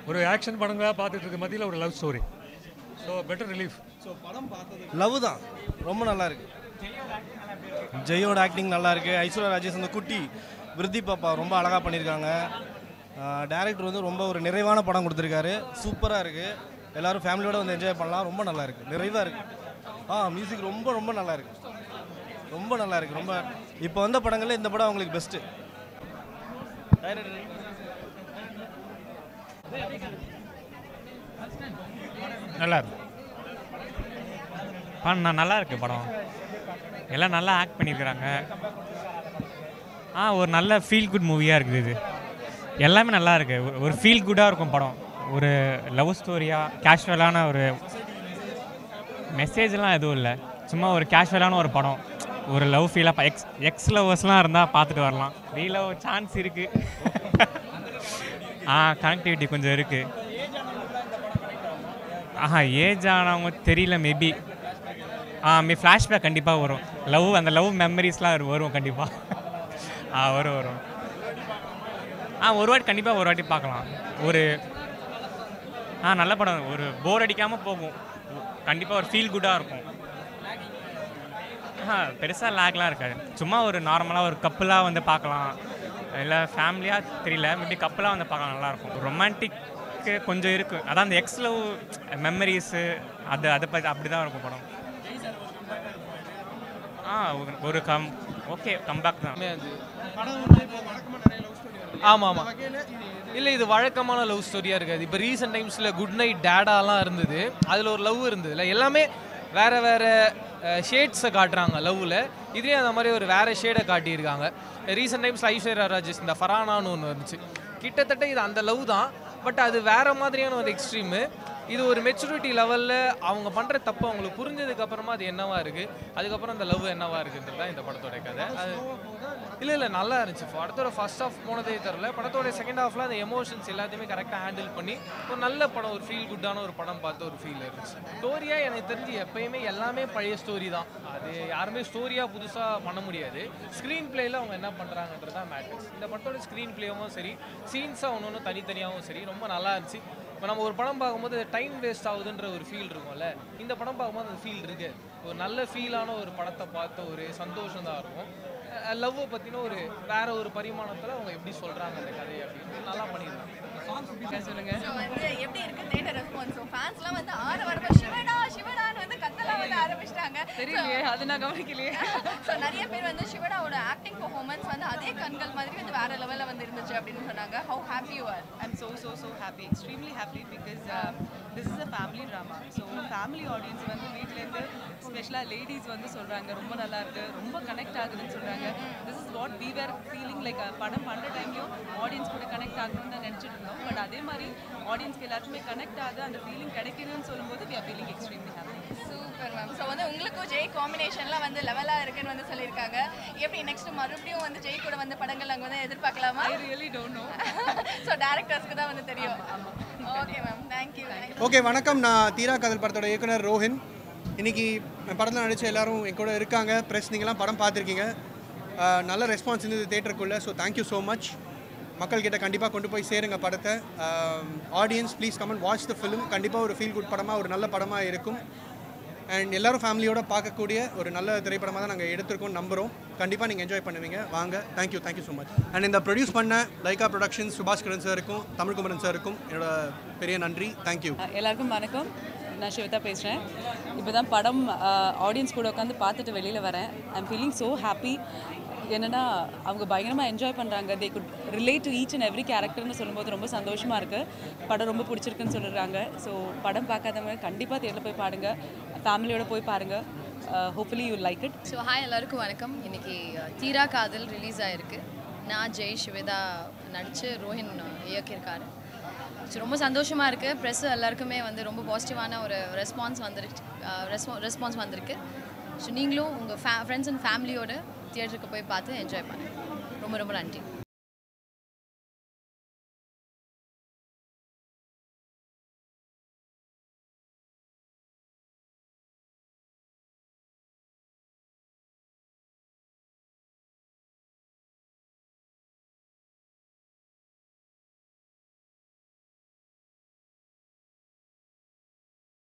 ஒரு ஆக்ஷன் படங்களாக பார்த்துட்டு இருக்க மத்தியில் ஒரு love story so better relief love தான் ரொம்ப நல்லா இருக்கு ஜெயோட ஆக்டிங் நல்லா இருக்கு ஐஸ்வர்யா ராஜேஷ் அந்த குட்டி விருத்தி பாப்பா ரொம்ப அழகாக பண்ணியிருக்காங்க டேரக்டர் வந்து ரொம்ப ஒரு நிறைவான படம் கொடுத்துருக்காரு சூப்பராக இருக்கு எல்லாரும் ஃபேமிலியோட வந்து என்ஜாய் பண்ணலாம் ரொம்ப நல்லா இருக்கு நிறைவாக இருக்கு ஆ மியூசிக் ரொம்ப ரொம்ப நல்லா இருக்கு ரொம்ப நல்லா இருக்கு ரொம்ப இப்போ வந்த படங்கள்ல இந்த படம் அவங்களுக்கு பெஸ்ட்டு நல்லா இருக்கு படம் நல்லா இருக்கு படம் எல்லாம் நல்லா ஆக்ட் பண்ணியிருக்கிறாங்க ஆ ஒரு நல்ல ஃபீல் குட் மூவியாக இருக்குது இது எல்லாமே நல்லா இருக்கு ஒரு- ஒரு ஃபீல் குட்டாக இருக்கும் படம் ஒரு லவ் ஸ்டோரியாக கேஷுவலான ஒரு மெசேஜ்லாம் எதுவும் இல்லை சும்மா ஒரு கேஷுவலான ஒரு படம் ஒரு லவ் ஃபீலாக எக்ஸ் எக்ஸ் லவ்வர்ஸ்லாம் இருந்தால் பார்த்துட்டு வரலாம் ரீலவ் சான்ஸ் இருக்குது ஆ கனெக்டிவிட்டி கொஞ்சம் இருக்குது ஆஹா ஏஜ் ஆனவங்க தெரியல மேபி ஆ மே ஃப்ளாஷ்பேக் கண்டிப்பாக வரும் லவ் அந்த லவ் மெமரிஸ்லாம் வரும் கண்டிப்பாக ஆ வரும் வரும் ஆ ஒரு வாட்டி கண்டிப்பாக ஒரு வாட்டி பார்க்கலாம் ஒரு ஆ நல்ல படம் ஒரு போர் அடிக்காமல் போகும் கண்டிப்பாக ஒரு ஃபீல் குட்டாக இருக்கும் ஆ பெருசாக லேக்லாம் இருக்காது சும்மா ஒரு நார்மலாக ஒரு கப்புலாக வந்து பார்க்கலாம் இல்லை ஃபேமிலியாக தெரியல மேபி கப்புலாக வந்து பார்க்கலாம் நல்லாயிருக்கும் ரொமான்டிக்கு கொஞ்சம் இருக்குது அதான் அந்த எக்ஸ் லவ் மெமரிஸு அது அதை பற்றி அப்படி தான் இருக்கும் படம் ஆ ஒரு- ஒரு கம் ஓகே கம்பேக் தான் ஆமாம் ஆமாம் இல்லை இது வழக்கமான லவ் ஸ்டோரியாக இருக்காது இப்போ ரீசெண்ட் டைம்ஸில் குட் நைட் டேடாலாம் இருந்தது அதில் ஒரு லவ் இருந்தது இல்லை எல்லாமே வேறு வேறு ஷேட்ஸை காட்டுறாங்க லவ்வில் இதுலேயும் அந்த மாதிரி ஒரு வேறு ஷேடை காட்டியிருக்காங்க ரீசெண்ட் டைம்ஸ் ஐஸ்வர்யா ராஜேஷ் இந்த ஃபரானான்னு ஒன்று இருந்துச்சு கிட்டத்தட்ட இது அந்த லவ் தான் பட் அது வேறு மாதிரியான ஒரு எக்ஸ்ட்ரீமு இது ஒரு மெச்சூரிட்டி லெவலில் அவங்க பண்ணுற தப்பு அவங்களுக்கு புரிஞ்சதுக்கு அப்புறமா அது என்னவா இருக்குது அதுக்கப்புறம் அந்த லவ் என்னவா இருக்குன்றது தான் இந்த படத்தோட கதை அது இல்லை இல்லை நல்லா இருந்துச்சு படத்தோட ஃபர்ஸ்ட் ஹாஃப் போனதே தெரில படத்தோட செகண்ட் ஹாஃப்ல அந்த எமோஷன்ஸ் எல்லாத்தையுமே கரெக்டாக ஹேண்டில் பண்ணி ஒரு நல்ல படம் ஒரு ஃபீல் குட்டான ஒரு படம் பார்த்து ஒரு ஃபீல் இருந்துச்சு ஸ்டோரியாக எனக்கு தெரிஞ்சு எப்பயுமே எல்லாமே பழைய ஸ்டோரி தான் அது யாருமே ஸ்டோரியாக புதுசாக பண்ண முடியாது ஸ்க்ரீன் பிளேயில் அவங்க என்ன பண்ணுறாங்கன்றது தான் மேட்டர்ஸ் இந்த படத்தோட ஸ்க்ரீன் பிளேவும் சரி சீன்ஸாக ஒன்று ஒன்று தனித்தனியாகவும் சரி ரொம்ப நல்லா இருந்துச்சு இப்போ நம்ம ஒரு படம் பார்க்கும்போது டைம் வேஸ்ட் ஆகுதுன்ற ஒரு ஃபீல் இருக்கும்ல இந்த படம் பார்க்கும்போது அந்த ஃபீல் இருக்கு ஒரு நல்ல ஃபீலான ஒரு படத்தை பார்த்த ஒரு சந்தோஷம் தான் இருக்கும் லவ்வை பற்றின ஒரு வேற ஒரு பரிமாணத்தில் அவங்க எப்படி சொல்கிறாங்க அந்த கதையை அப்படின்னு நல்லா பண்ணியிருக்காங்க சொல்லுங்க So வந்து எப்படி இருக்கு தேட்டர் ரெஸ்பான்ஸ் ஸோ ஃபேன்ஸ்லாம் வந்து ஆற வரப்ப சிவடா சிவடான்னு வந்து கத்தலாம் வந்து ஆரம்பிச்சிட்டாங்க தெரியலையே அது நான் கவனிக்கலையே ஸோ நிறைய பேர் வந்து சிவடாவோட ஆக்டிங் பெர்ஃபார்மன்ஸ் வந்து அதே கண்கள் மாதிரி வந்து வேற லெவலில் வந்து இருந்துச்சு அப்படின்னு சொன்னாங்க how happy you are I'm so so so happy extremely happy because uh, this is a family drama so family audience வந்து வீட்டிலேருந்து ஸ்பெஷலாக லேடிஸ் வந்து சொல்கிறாங்க ரொம்ப நல்லா இருக்கு ரொம்ப கனெக்ட் ஆகுதுன்னு சொல்கிறாங்க this is what we were feeling like uh, படம் பண்ணுற டைம்லையும் ஆடியன்ஸ் கூட கனெக்ட் ஆகணும்னு தான் நினச்சிட்டு இருந்தோம் பட் அதே மாதிரி ஆடியன்ஸ்க்கு எல்லாருக்குமே கனெக்ட் ஆகுது அந்த ஃபீலிங் கிடைக்குதுன்னு சொல்லும்போது we are feeling extremely happy super ma'am so வந்து உங்களுக்கும் ஜெய் காம்பினேஷன்லாம் வந்து லெவலாக இருக்குன்னு வந்து சொல்லியிருக்காங்க எப்படி நெக்ஸ்ட் மறுபடியும் வந்து ஜெய் கூட வந்து படங்கள் அங்கே வந்து எதிர்பார்க்கலாமா I really don't know so டேரக்டர்ஸ்க்கு தான் வந்து தெரியும் ஓகே மேம் தேங்க்யூ ஓகே வணக்கம் நான் தீரா காதல் படத்தோட இயக்குனர் ரோஹின் இன்னைக்கு படத்தில் நடித்த எல்லாரும் என் கூட இருக்காங்க ப்ரெஸ் நீங்களாம் படம் பார்த்துருக்கீங்க அஹ், நல்ல ரெஸ்பான்ஸ் இருந்தது தேட்டருக்குள்ளே ஸோ தேங்க்யூ ஸோ மச் மக்கள்கிட்ட கண்டிப்பாக கொண்டு போய் சேருங்க படத்தை audience please comment watch the film கண்டிப்பாக ஒரு ஃபீல் குட் படமாக ஒரு நல்ல படமாக இருக்கும் அண்ட் எல்லாரும் ஃபேமிலியோட பார்க்கக்கூடிய ஒரு நல்ல திரைப்படமாக தான் நாங்கள் எடுத்திருக்கோம் நம்புகிறோம் கண்டிப்பாக நீங்கள் என்ஜாய் பண்ணுவீங்க வாங்க thank you thank you so much and இந்த ப்ரொடியூஸ் பண்ண லைகா ப்ரொடக்ஷன்ஸ் சுபாஷ் கிரண் சாருக்கும் தமிழ்குமரன் சாருக்கும் என்னோட பெரிய நன்றி தேங்க்யூ எல்லாருக்கும் வணக்கம் நான் ஸ்வேதா பேசுகிறேன் இப்போ தான் படம் ஆடியன்ஸ் கூட உட்காந்து பார்த்துட்டு வெளியில் வரேன் ஐம் ஃபீலிங் ஸோ ஹாப்பி என்னென்னா அவங்க பயங்கரமாக என்ஜாய் பண்ணுறாங்க they could relate to each and every கேரக்டர்னு சொல்லும்போது ரொம்ப சந்தோஷமாக இருக்குது படம் ரொம்ப பிடிச்சிருக்குன்னு சொல்லிடுறாங்க ஸோ படம் பார்க்காதவங்க கண்டிப்பாக தேட்டரில் போய் பாருங்க ஃபேமிலியோட போய் பாருங்கள் hopefully you like it so hi எல்லாருக்கும் வணக்கம் இன்னைக்கு அஹ், தீரா காதல் ரிலீஸ் ஆயிருக்கு நான் ஜெய் சிவேதா நடித்து ரோஹின் அஹ், இயக்கியிருக்காரு ஸோ ரொம்ப சந்தோஷமாக இருக்குது ப்ரெஸ் எல்லாருக்குமே வந்து ரொம்ப பாசிட்டிவான ஒரு ரெஸ்பான்ஸ் வந்துருக்கு ரெஸ்பா ரெஸ்பான்ஸ் வந்திருக்கு ஸோ நீங்களும் உங்கள் ஃபே ஃப்ரெண்ட்ஸ் அண்ட் ஃபேமிலியோட தியேட்டருக்கு போய் பார்த்து என்ஜாய் பண்ணுங்க ரொம்ப ரொம்ப நன்றி